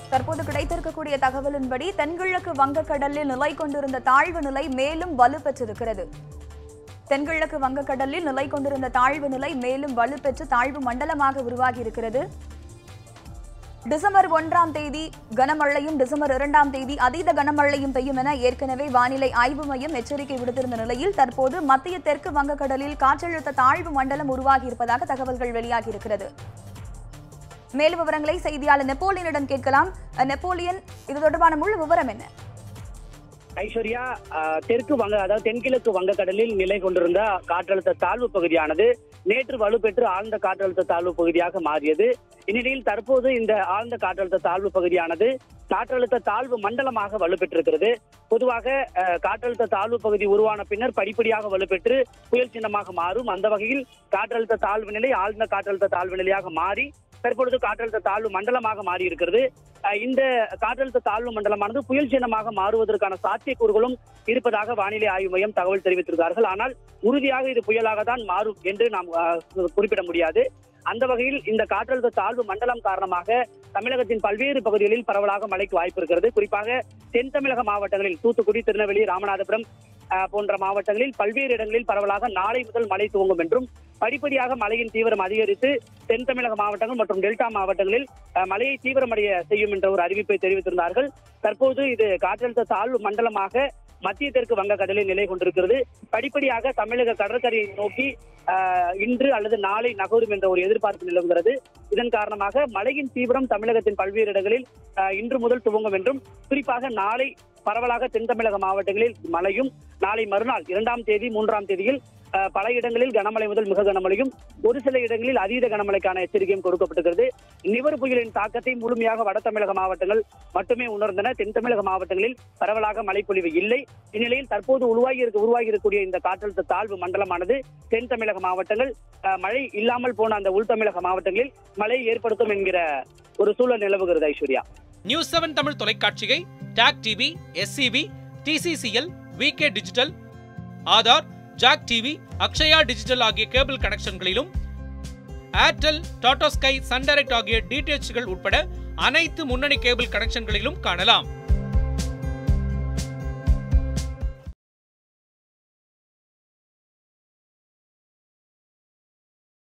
தற்போது கிடைத்திருக்கக்கூடிய தகவலின்படி தென்கிழக்கு வங்கக்கடலில் நிலை கொண்டிருந்த தாழ்வு நிலை மேலும் வலுப்பெற்றிருக்கிறது தென்கிழக்கு வங்கக்கடலில் நிலை கொண்டிருந்த தாழ்வு நிலை மேலும் வலுப்பெற்று தாழ்வு மண்டலமாக உருவாகி இருக்கிறது டிசம்பர் ஒன்றாம் தேதி கனமழையும் டிசம்பர் இரண்டாம் தேதி அதீத கனமழையும் பெய்யும் என ஏற்கனவே வானிலை ஆய்வு மையம் எச்சரிக்கை விடுத்திருந்த நிலையில் தற்போது மத்திய தெற்கு வங்கக்கடலில் காற்றழுத்த தாழ்வு மண்டலம் உருவாகி இருப்பதாக தகவல்கள் வெளியாகி இருக்கிறது மேலும் விவரங்களை செய்தியாளர் நெப்போலியனிடம் கேட்கலாம் அஹ், நெப்போலியன் இது தொடர்பான முழு விவரம் என்ன ஐஸ்வர்யா ஆஹ், தெற்கு வங்க அதாவது தென்கிழக்கு வங்கக்கடலில் நிலை கொண்டிருந்த காற்றழுத்த தாழ்வு பகுதியானது நேற்று வலுப்பெற்று ஆழ்ந்த காற்றழுத்த தாழ்வு பகுதியாக மாறியது இந்நிலையில் தற்போது இந்த ஆழ்ந்த காற்றழுத்த தாழ்வு பகுதியானது காற்றழுத்த தாழ்வு மண்டலமாக வலுப்பெற்றிருக்கிறது பொதுவாக ஆஹ், காற்றழுத்த தாழ்வு பகுதி உருவான பின்னர் படிப்படியாக வலுப்பெற்று புயல் சின்னமாக மாறும் அந்த வகையில் காற்றழுத்த தாழ்வு நிலை ஆழ்ந்த காற்றழுத்த தாழ்வு நிலையாக மாறி தற்பொழுது காற்றழுத்த தாழ்வு மண்டலமாக மாறி இருக்கிறது அஹ் இந்த காற்றழுத்த தாழ்வு மண்டலமானது புயல் சின்னமாக மாறுவதற்கான சாத்தியக்கூறுகளும் இருப்பதாக வானிலை ஆய்வு மையம் தகவல் தெரிவித்திருக்கிறார்கள் ஆனால் உறுதியாக இது புயலாக தான் மாறும் என்று நாம் அஹ், குறிப்பிட முடியாது அந்த வகையில் இந்த காற்றழுத்த தாழ்வு மண்டலம் காரணமாக தமிழகத்தின் பல்வேறு பகுதிகளில் பரவலாக மழைக்கு வாய்ப்பு இருக்கிறது குறிப்பாக தென் தமிழக மாவட்டங்களில் தூத்துக்குடி திருநெல்வேலி ராமநாதபுரம் அஹ், போன்ற மாவட்டங்களில் பல்வேறு இடங்களில் பரவலாக நாளை முதல் மழை துவங்கும் என்றும் படிப்படியாக மழையின் தீவிரம் அதிகரித்து தென் தமிழக மாவட்டங்கள் மற்றும் டெல்டா மாவட்டங்களில் அஹ், மழையை தீவிரமடைய செய்யும் என்ற ஒரு அறிவிப்பை தெரிவித்திருந்தார்கள் தற்போது இது காற்றழுத்த தாழ்வு மண்டலமாக மத்திய தெற்கு வங்கக்கடலில் நிலை கொண்டிருக்கிறது படிப்படியாக தமிழக கடற்கரையை நோக்கி அஹ், இன்று அல்லது நாளை நகரும் என்ற ஒரு எதிர்பார்ப்பு நிலவுகிறது இதன் காரணமாக மழையின் தீவிரம் தமிழகத்தின் பல்வேறு இடங்களில் அஹ், இன்று முதல் துவங்கும் என்றும் குறிப்பாக நாளை பரவலாக தென் தமிழக மாவட்டங்களில் மழையும் நாளை மறுநாள் இரண்டாம் தேதி மூன்றாம் தேதியில் அஹ், பல இடங்களில் கனமழை முதல் மிக கனமழையும் ஒரு சில இடங்களில் அதீத கனமழைக்கான எச்சரிக்கையும் கொடுக்கப்பட்டிருக்கிறது நிவர் புயலின் தாக்கத்தை முழுமையாக வட தமிழக மாவட்டங்கள் மட்டுமே உணர்ந்தன தென் தமிழக மாவட்டங்களில் பரவலாக மழைப்பொழிவு இல்லை இந்நிலையில் தற்போது உருவாகி இருக்க உருவாகி இருக்கக்கூடிய இந்த காற்றழுத்த தாழ்வு மண்டலமானது தென் தமிழக மாவட்டங்கள் அஹ், மழை இல்லாமல் போன அந்த உள் தமிழக மாவட்டங்களில் மழை ஏற்படுத்தும் என்கிற ஒரு சூழல் நிலவுகிறது ஐஸ்வர்யா நியூஸ் செவன் தமிழ் தொலைக்காட்சியை talk TV SCV TCCL VK digital Aadhaar Jack TV Akshaya digital ஆகிய கேபிள் கனெக்ஷன்களிலும் Airtel Tata Sky Sun Direct ஆகிய டிடிஎச்கள் உட்பட அனைத்து முன்னணி கேபிள் கனெக்ஷன்களிலும் காணலாம்